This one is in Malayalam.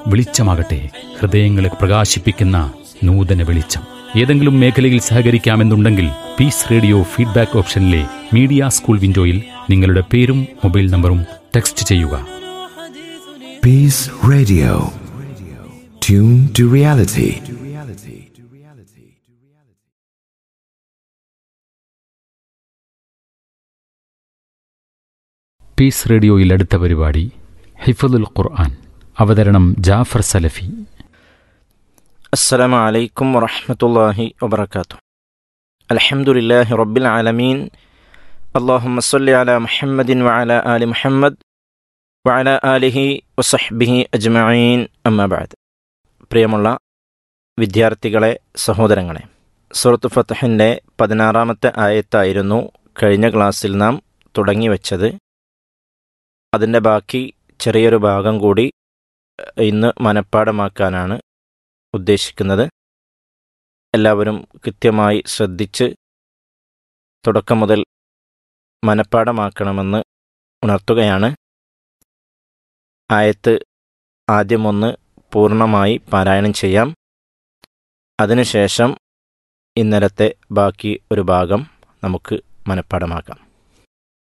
വെളിച്ചമാകട്ടെ ഹൃദയങ്ങളെ പ്രകാശിപ്പിക്കുന്ന നൂതന വെളിച്ചം ഏതെങ്കിലും മേഖലയിൽ സഹകരിക്കാമെന്നുണ്ടെങ്കിൽ പീസ് റേഡിയോ ഫീഡ്ബാക്ക് ഓപ്ഷനിലെ മീഡിയ സ്കൂൾ വിൻഡോയിൽ നിങ്ങളുടെ പേരും മൊബൈൽ നമ്പറും ടെക്സ്റ്റ് ചെയ്യുക Peace Radio. Tune to reality. Peace റേഡിയോയിൽ അടുത്ത പരിപാടി ഹിഫദുൽ ഖുർആൻ അവതരണം ജാഫർ സലഫി السلام عليكم ورحمة الله وبركاته الحمد لله رب العالمين اللهم صل على محمد وعلى آل محمد وعلى آله وصحبه أجمعين أما بعد പ്രിയമുള്ള വിദ്യാർത്ഥികളെ സഹോദരങ്ങളെ സുറത്ത് ഫത്തഹിൻ്റെ പതിനാറാമത്തെ ആയത്തായിരുന്നു കഴിഞ്ഞ ക്ലാസ്സിൽ നാം തുടങ്ങി വെച്ചത് അതിൻ്റെ ബാക്കി ചെറിയൊരു ഭാഗം കൂടി ഇന്ന് മനഃപ്പാടമാക്കാനാണ് ഉദ്ദേശിക്കുന്നത് എല്ലാവരും കൃത്യമായി ശ്രദ്ധിച്ച് തുടക്കം മുതൽ മനഃപ്പാടമാക്കണമെന്ന് ഉണർത്തുകയാണ് ആയത്ത് ആദ്യം ഒന്ന് പൂർണ്ണമായി പാരായണം ചെയ്യാം അതിനുശേഷം ഇന്നലത്തെ ബാക്കി ഒരു ഭാഗം നമുക്ക് മനഃപ്പാടമാക്കാം